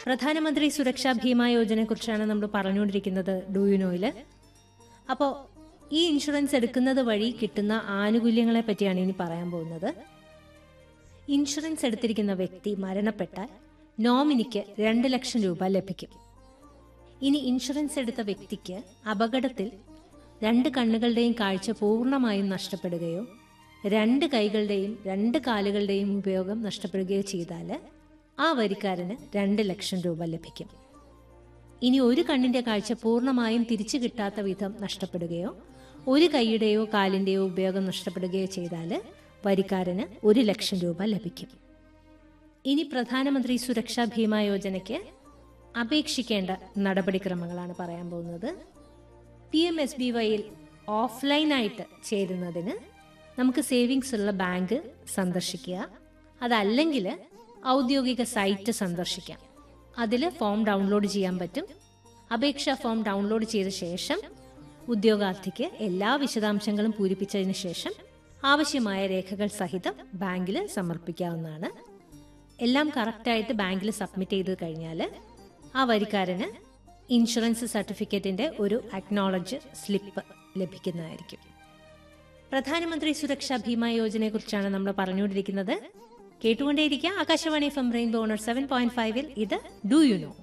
പ്രധാനമന്ത്രി സുരക്ഷാ ഭീമാ യോജനയെ കുറിച്ചാണ് നമ്മൾ പറഞ്ഞുകൊണ്ടിരിക്കുന്നത് ഡൂയുനോയില് അപ്പോൾ ഈ ഇൻഷുറൻസ് എടുക്കുന്നത് വഴി കിട്ടുന്ന ആനുകൂല്യങ്ങളെ പറ്റിയാണ് ഇനി പറയാൻ പോകുന്നത് ഇൻഷുറൻസ് എടുത്തിരിക്കുന്ന വ്യക്തി മരണപ്പെട്ടാൽ നോമിനിക്ക് രണ്ട് ലക്ഷം രൂപ ലഭിക്കും ഇനി ഇൻഷുറൻസ് എടുത്ത വ്യക്തിക്ക് അപകടത്തിൽ രണ്ട് കണ്ണുകളുടെയും കാഴ്ച പൂർണ്ണമായും നഷ്ടപ്പെടുകയോ രണ്ട് കൈകളുടെയും രണ്ട് കാലുകളുടെയും ഉപയോഗം നഷ്ടപ്പെടുകയോ ചെയ്താൽ ആ വരിക്കാരന് രണ്ട് ലക്ഷം രൂപ ലഭിക്കും ഇനി ഒരു കണ്ണിന്റെ കാഴ്ച പൂർണ്ണമായും തിരിച്ചു കിട്ടാത്ത വിധം നഷ്ടപ്പെടുകയോ ഒരു കൈയുടെയോ കാലിന്റെയോ ഉപയോഗം നഷ്ടപ്പെടുകയോ ചെയ്താൽ വരിക്കാരന് ഒരു ലക്ഷം രൂപ ലഭിക്കും ഇനി പ്രധാനമന്ത്രി സുരക്ഷാ ഭീമാ യോജനയ്ക്ക് അപേക്ഷിക്കേണ്ട നടപടിക്രമങ്ങളാണ് പറയാൻ പോകുന്നത് പി എം എസ് ബി വൈയിൽ ഓഫ്ലൈനായിട്ട് ചേരുന്നതിന് നമുക്ക് സേവിങ്സ് ഉള്ള ബാങ്ക് സന്ദർശിക്കുക അതല്ലെങ്കിൽ ഔദ്യോഗിക സൈറ്റ് സന്ദർശിക്കാം അതിൽ ഫോം ഡൗൺലോഡ് ചെയ്യാൻ പറ്റും അപേക്ഷാ ഫോം ഡൗൺലോഡ് ചെയ്ത ശേഷം ഉദ്യോഗാർത്ഥിക്ക് എല്ലാ വിശദാംശങ്ങളും പൂരിപ്പിച്ചതിന് ശേഷം ആവശ്യമായ രേഖകൾ സഹിതം ബാങ്കിൽ സമർപ്പിക്കാവുന്നതാണ് എല്ലാം കറക്റ്റായിട്ട് ബാങ്കിൽ സബ്മിറ്റ് ചെയ്ത് കഴിഞ്ഞാൽ ആ വരിക്കാരന് ഇൻഷുറൻസ് സർട്ടിഫിക്കറ്റിന്റെ ഒരു അക്നോളജ് സ്ലിപ്പ് ലഭിക്കുന്നതായിരിക്കും പ്രധാനമന്ത്രി സുരക്ഷാ ഭീമാ യോജനയെക്കുറിച്ചാണ് നമ്മൾ പറഞ്ഞുകൊണ്ടിരിക്കുന്നത് കേട്ടുകൊണ്ടേയിരിക്കുക Akashvani F M rainbow seven point ഫൈവിൽ ഇത് ഡു യു നോ